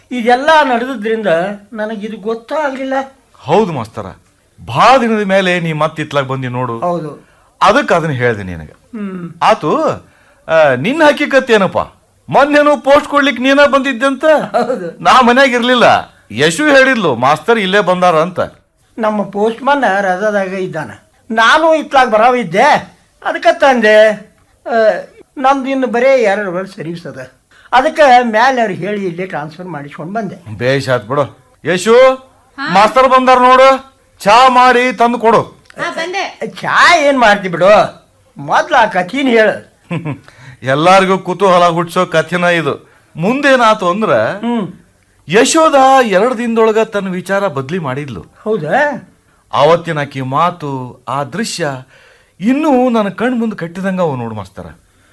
ಇದೆಲ್ಲ ನಡೆದಿದ್ರಿಂದ ನನಗಿದು ಗೊತ್ತಾಗಲಿಲ್ಲ ಹೌದು ಮಾಸ್ತರ ಭಾಳ ದಿನದ ಮೇಲೆ ನೀ ಮತ್ತೆ ಇತ್ಲಾಗ ಬಂದಿ ನೋಡು ಹೌದು ಅದಕ್ಕೆ ಅದನ್ನ ಹೇಳ್ದೆ ನಿನಗೆ ಹ್ಮ್ ಆತು ಆ, ನಿನ್ನ ಹಕ್ಕಿಕತ್ ಏನಪ್ಪ ಮೊನ್ನೆನು ಪೋಸ್ಟ್ ಕೊಡ್ಲಿಕ್ಕೆ ನೀನ ಬಂದಿದ್ದಂತ ಹೌದು ನಾ ಮನ್ಯಾಗ ಇರ್ಲಿಲ್ಲ ಯಶು ಹೇಳಿದ್ಲು ಮಾಸ್ತರ್ ಇಲ್ಲೇ ಬಂದಾರ ಅಂತ ನಮ್ಮ ಪೋಸ್ಟ್ಮನ್ ರಜಾದಾಗ ಇದ್ದಾನ ನಾನು ಇತ್ಲಾಗ ಬರಾವಿದ್ದೆ ಅದಕ್ಕೆ ತಂದೆ ಆ, ನಮ್ದು ಇನ್ನು ಬರೀ ಎರಡು ವರ್ಷ ಸರ್ವಿಸ್ ಅದ ಅದಕ್ಕೆ ಮ್ಯಾಲೆ ಅವ್ರು ಹೇಳಿ ಇಲ್ಲೇ ಟ್ರಾನ್ಸ್ಫರ್ ಮಾಡಿಸ್ಕೊಂಡು ಬಂದೆ ಬೇಷ್ ಆತ್ ಬಿಡು ಯಶು ಮಾಸ್ತರ್ ಬಂದಾರ ನೋಡು ಚಾ ಮಾಡಿ ತಂದು ಕೊಡು ಹಾ ಬಂದೆ ಚಾ ಏನು ಮಾಡ್ತಿ ಬಿಡು ಮೊದ್ಲು ಆ ಕಥೀನ್ ಹೇಳು ಎಲ್ಲಾರ್ಗೂ ಕುತೂಹಲ ಹುಟ್ಸೋ ಕಥೆನ ಇದು ಮುಂದೇನಾತು ಅಂದ್ರ ಹ್ಮ್ ಯಶೋದ ಎರಡು ದಿನದೊಳಗ ತನ್ನ ವಿಚಾರ ಬದ್ಲಿ ಮಾಡಿದ್ಲು ಹೌದಾ ಆವತ್ತಿನ ಆಕಿ ಮಾತು ಆ ದೃಶ್ಯ ಇನ್ನೂ ನನ್ನ ಕಣ್ ಮುಂದೆ ಕಟ್ಟಿದಂಗ ಅವ ನೋಡು ಮಾಸ್ತರ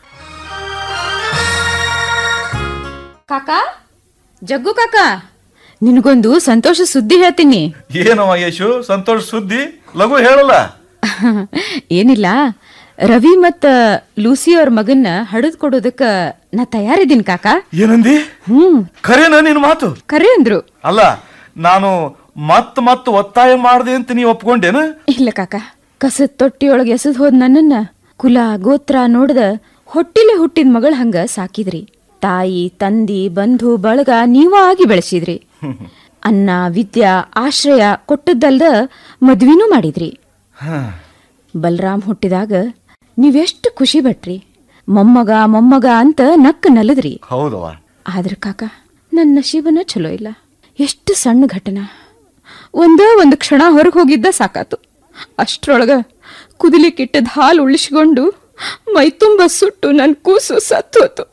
ಕಾಕ ಜಗ್ಗು ಕಾಕ ನಿನಗೊಂದು ಸಂತೋಷ ಸುದ್ದಿ ಹೇಳ್ತೀನಿ ಏನವ ಯಶು ಸಂತೋಷ ಸುದ್ದಿ ಲಘು ಹೇಳಲ್ಲ ಏನಿಲ್ಲ ರವಿ ಮತ್ತ ಲೂಸಿ ಅವ್ರ ಮಗನ್ನ ಹಡದ್ ಕೊಡೋದಕ್ಕ ನಾ ತಯಾರಿದ್ದೀನಿ ಕಾಕ ಏನಂದಿ ಹ್ಮ್ ಖರೇನ ನಿನ್ ಮಾತು ಕರೆ ಅಂದ್ರು ಅಲ್ಲ ನಾನು ಮತ್ ಮತ್ ಒತ್ತಾಯ ಮಾಡ್ದೆ ಅಂತ ನೀ ಒಪ್ಕೊಂಡೇನ ಇಲ್ಲ ಕಾಕ ಕಸದ ತೊಟ್ಟಿಯೊಳಗೆ ಎಸದ್ ಹೋದ್ ನನ್ನನ್ನ ಕುಲ ಗೋತ್ರ ನೋಡ್ದ ಹೊಟ್ಟಿಲೆ ಹುಟ್ಟಿದ ಮಗಳ ಹಂಗ ಸಾಕಿದ್ರಿ ತಾಯಿ ತಂದಿ ಬಂಧು ಬಳಗ ನೀವ ಆಗಿ ಬೆಳೆಸಿದ್ರಿ ಅನ್ನ ವಿದ್ಯಾ ಆಶ್ರಯ ಕೊಟ್ಟದ್ದಲ್ದ ಮದ್ವಿನೂ ಮಾಡಿದ್ರಿ ಹ, ಬಲರಾಮ್ ಹುಟ್ಟಿದಾಗ ನೀವೆಷ್ಟು ಖುಷಿ ಪಟ್ರಿ ಮೊಮ್ಮಗ ಮೊಮ್ಮಗ ಅಂತ ನಕ್ಕ ನಲದ್ರಿ ಹೌದವ ಆದ್ರ ಕಾಕ ನನ್ನ ಶಿವನ ಚಲೋ ಇಲ್ಲ ಎಷ್ಟು ಸಣ್ಣ ಘಟನಾ ಒಂದೇ ಒಂದು ಕ್ಷಣ ಹೊರಗೆ ಹೋಗಿದ್ದ ಸಾಕಾತು ಅಷ್ಟ್ರೊಳಗ ಕುದಿಲಿಕ್ಕಿಟ್ಟದ ಹಾಲು ಉಳಿಸ್ಕೊಂಡು ಮೈ ತುಂಬ ಸುಟ್ಟು ನನ್ನ ಕೂಸು ಸತ್ತೋತು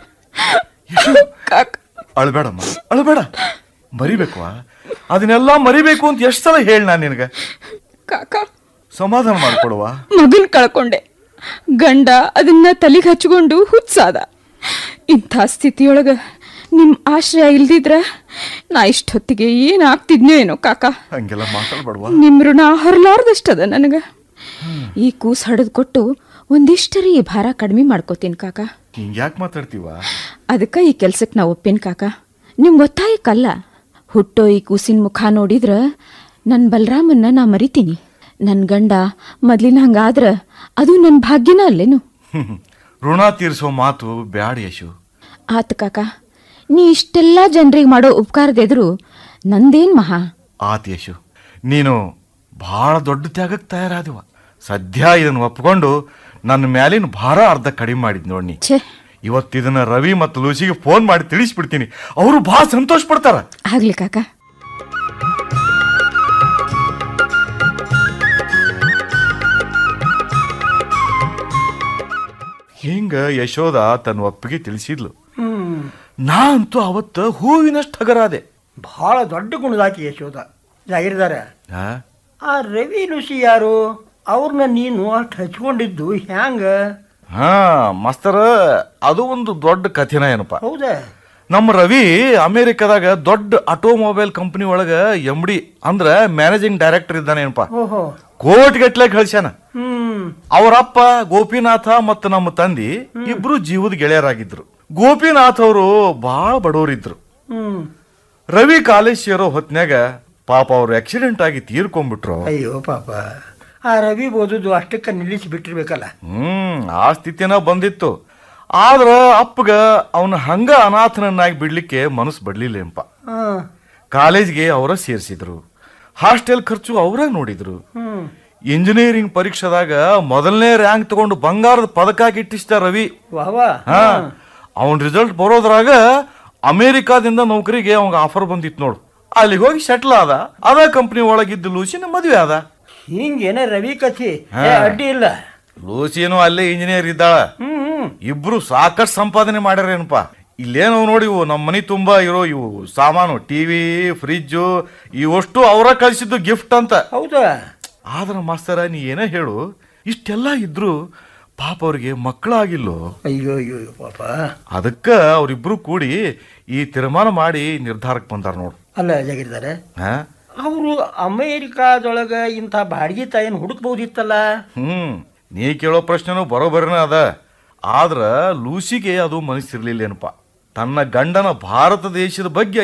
ಕಾಕ ಅಳ್ಬೇಡಮ್ಮ ಅಳ್ಬೇಡ ಮರಿಬೇಕು ಅದನ್ನೆಲ್ಲ ಮರಿಬೇಕು ಅಂತ ಎಷ್ಟು ಸಲ ಹೇಳಿ ನಾನು ನಿನಗ ಕಾಕ ಸಮಾಧಾನ ಮಾಡ್ಕೊಡುವ ಮಗನ್ ಕಳ್ಕೊಂಡೆ ಗಂಡ ಅದನ್ನ ತಲೆಗೆ ಹಚ್ಕೊಂಡು ಹುಚ್ಸಾದ ಇಂಥ ಸ್ಥಿತಿಯೊಳಗ ನಿಮ್ ಆಶ್ರಯ ಇಲ್ದಿದ್ರ ನಾ ಇಷ್ಟೊತ್ತಿಗೆ ಏನಾಗ್ತಿದ್ನೋ ಏನೋ ಕಾಕ ಹಂಗೆಲ್ಲ ಮಾತಾಡ್ಬೇಡವಾ ನಿಮ್ ಋಣ ಹೊರಲಾರ್ದಷ್ಟದ ನನಗ ಈ ಕೂಸ್ ಹಡದ್ ಕೊಟ್ಟು ಒಂದಿಷ್ಟರಿ ಈ ಭಾರ ಕಡಿಮೆ ಮಾಡ್ಕೋತೀನಿ ಕಾಕ ಹಿಂಗ್ಯಾಕ್ ಮಾತಾಡ್ತೀವ ಅದಕ್ಕ ಈ ಕೆಲ್ಸಕ್ಕೆ ನಾ ಒಪ್ಪಿನ ಕಾಕ ನಿಮ್ ಒತ್ತಾಯಕ್ಕಲ್ಲ ಹುಟ್ಟೋ ಈ ಕೂಸಿನ ಮುಖ ನೋಡಿದ್ರ ನನ್ ಬಲರಾಮನ್ನ ನಾ ಮರಿತೀನಿ ನನ್ ಗಂಡ ಮೊದ್ಲಿನ ಹಂಗಾದ್ರ ಅದು ನನ್ ಭಾಗ್ಯನ ಅಲ್ಲೇನು ಹ್ಮ್. ಋಣ ತೀರಿಸೋ ಮಾತು ಬ್ಯಾಡ ಯಶು ಆತ ಕಾಕ ನೀ ಇಷ್ಟೆಲ್ಲ ಜನರಿಗೆ ಮಾಡೋ ಉಪಕಾರದೆದ್ರು ನಂದೇನ್ ಮಹಾ ಆತ್ ಯಶು ನೀನು ಬಹಳ ದೊಡ್ಡ ತ್ಯಾಗಕ್ಕೆ ತಯಾರಾದಿವ ಸದ್ಯ ಇದನ್ನು ಒಪ್ಕೊಂಡು ನನ್ನ ಮ್ಯಾಲಿನ ಭಾರ ಅರ್ಧ ಕಡಿಮೆ ಮಾಡಿದ್ ನೋಡಿ ಛೇ ಇವತ್ತು ಇದನ್ನ ರವಿ ಮತ್ತು ಲೂಸಿಗೆ ಫೋನ್ ಮಾಡಿ ತಿಳಿಸ್ಬಿಡ್ತೀನಿ ಅವರು ಬಹಳ ಸಂತೋಷ ಪಡ್ತಾರ ಆಗ್ಲಿ ಕಾಕ ಹಿಂಗ ಯಶೋದ ತನ್ನ ಒಪ್ಪಿಗೆ ತಿಳಿಸಿದ್ಲು ಹ್ಮ್ ನಾ ಅಂತೂ ಅವತ್ತ ಹೂವಿನಷ್ಟು ಹಗರಾದೆ ಭಾಳ ದೊಡ್ಡ ಗುಣದಾಕಿ ಯಶೋದ ಜಾಗಿರ್ದಾರ ಆ? ಆ ರವಿ ಋಷಿ ಯಾರು ಅವ್ರನ್ನ ನೀನು ಅಷ್ಟು ಹಚ್ಕೊಂಡಿದ್ದು ಹ್ಯಾಂಗ ಹಾ ಮಾಸ್ತರ ಅದು ಒಂದು ದೊಡ್ಡ ಕಥೆನ ಏನಪ್ಪ ಹೌದಾ ನಮ್ಮ ರವಿ ಅಮೆರಿಕದಾಗ ದೊಡ್ಡ ಆಟೋಮೊಬೈಲ್ ಕಂಪನಿ ಒಳಗ ಎಮ್ ಡಿ ಅಂದ್ರ ಮ್ಯಾನೇಜಿಂಗ್ ಡೈರೆಕ್ಟರ್ ಇದ್ದಾನೆ ಏನಪ್ಪ ಓಹೋ ಕೋಟಿಗಟ್ಲೆ ಕಳ್ಸ್ಯಾನ ಹ್ಮ್ ಅವರಪ್ಪ ಗೋಪಿನಾಥ ಮತ್ತು ನಮ್ಮ ತಂದಿ ಇಬ್ರು ಜೀವದ ಗೆಳೆಯರಾಗಿದ್ರು ಗೋಪಿನಾಥ್ ಅವರು ಬಹಳ ಬಡವರಿದ್ರು ಹ್ಮ್ ರವಿ ಕಾಲೇಜ್ ಸೇರೋ ಹೊತ್ನ್ಯಾಗ ಪಾಪ ಅವ್ರು ಆಕ್ಸಿಡೆಂಟ್ ಆಗಿ ತೀರ್ಕೊಂಡ್ಬಿಟ್ರು ಅಯ್ಯೋ ಪಾಪ ಆ ರವಿ ಓದುದು ಅಷ್ಟಕ್ಕೆ ನಿಲ್ಲಿಸಿ ಬಿಟ್ಟಿರ್ಬೇಕಲ್ಲ ಹ್ಮ್ ಆ ಸ್ಥಿತಿನ ಬಂದಿತ್ತು ಆದ್ರ ಅಪ್ಪಗ ಅವನ ಹಂಗ ಅನಾಥನನ್ನಾಗಿ ಬಿಡ್ಲಿಕ್ಕೆ ಮನಸ್ಸು ಬಡ್ಲಿಲ್ಲ ಎಂಪ ಹಾಂ ಕಾಲೇಜ್ಗೆ ಅವರ ಸೇರಿಸಿದ್ರು ಹಾಸ್ಟೆಲ್ ಖರ್ಚು ಅವರೇ ನೋಡಿದ್ರು ಹ್ಮ್ ಇಂಜಿನಿಯರಿಂಗ್ ಪರೀಕ್ಷೆದಾಗ ಮೊದಲನೇ ರ್ಯಾಂಕ್ ತಗೊಂಡು ಬಂಗಾರದ ಪದಕ ಗಿಟ್ಟಿಸ್ತ ರವಿ ವಾವಾ ಹಾ ಅವನ್ ರಿಸಲ್ಟ್ ಬರೋದ್ರಾಗ ಅಮೇರಿಕಾದಿಂದ ನೌಕರಿಗೆ ಅವಂಗ ಆಫರ್ ಬಂದಿತ್ತು ನೋಡು ಅಲ್ಲಿಗೆ ಹೋಗಿ ಸೆಟ್ಲ್ ಆದ ಅದ ಕಂಪ್ನಿ ಒಳಗಿದ್ದು ಲೂಸಿನ ಮದುವೆ ಆದ ಹಿಂಗೇನ ರವಿ ಕಥೆ ಏ, ಅಡ್ಡಿ ಇಲ್ಲ ಲೂಸಿನೂ ಅಲ್ಲೇ ಇಂಜಿನಿಯರ್ ಇದ್ದಾಳ ಹ್ಮ್ ಹ್ಮ್ ಇಬ್ರು ಸಾಕಷ್ಟು ಸಂಪಾದನೆ ಮಾಡ್ಯಾರೇನಪ್ಪ ಇಲ್ಲೇನೋ ನೋಡಿ ಇವು ನಮ್ಮ ಮನಿ ತುಂಬಾ ಇರೋ ಇವು ಸಾಮಾನು ಟಿವಿ ಫ್ರಿಜ್ಜು ಇವಷ್ಟು ಅವರ ಕಳಿಸಿದ್ದು ಗಿಫ್ಟ್ ಅಂತ ಹೌದಾ ಆದ್ರ ಮಾಸ್ತರ ನೀ ಏನೇ ಹೇಳು ಇಷ್ಟೆಲ್ಲ ಇದ್ರು ಪಾಪ ಅವ್ರಿಗೆ ಮಕ್ಕಳಾಗಿಲ್ಲೋ ಅಯ್ಯೋ ಅಯ್ಯೋ ಅಯ್ಯೋ, ಪಾಪ ಅದಕ್ಕ ಅವ್ರಿಬ್ರು ಕೂಡಿ ಈ ತೀರ್ಮಾನ ಮಾಡಿ ನಿರ್ಧಾರಕ್ಕೆ ಬಂದಾರ ನೋಡು ಅಲ್ಲ ಜಾಗಿರ್ತಾರೆ ಹಾ ಅವರು ಅಮೇರಿಕಾದೊಳಗ ಇಂಥ ಬಾಡಿಗೆ ತಾಯಿನ ಹುಡುಕ್ಬಹುದಿತ್ತಲ್ಲ ಹ್ಮ್ ನೀ ಕೇಳೋ ಪ್ರಶ್ನೆನೂ ಬರೋಬರಿನ ಅದ ಆದ್ರ ಲೂಸಿಗೆ ಅದು ಮನಸ್ಸಿರ್ಲಿಲ್ಲೇನಪ್ಪ ತನ್ನ ಗಂಡನ ಭಾರತ ದೇಶದ ಬಗ್ಗೆ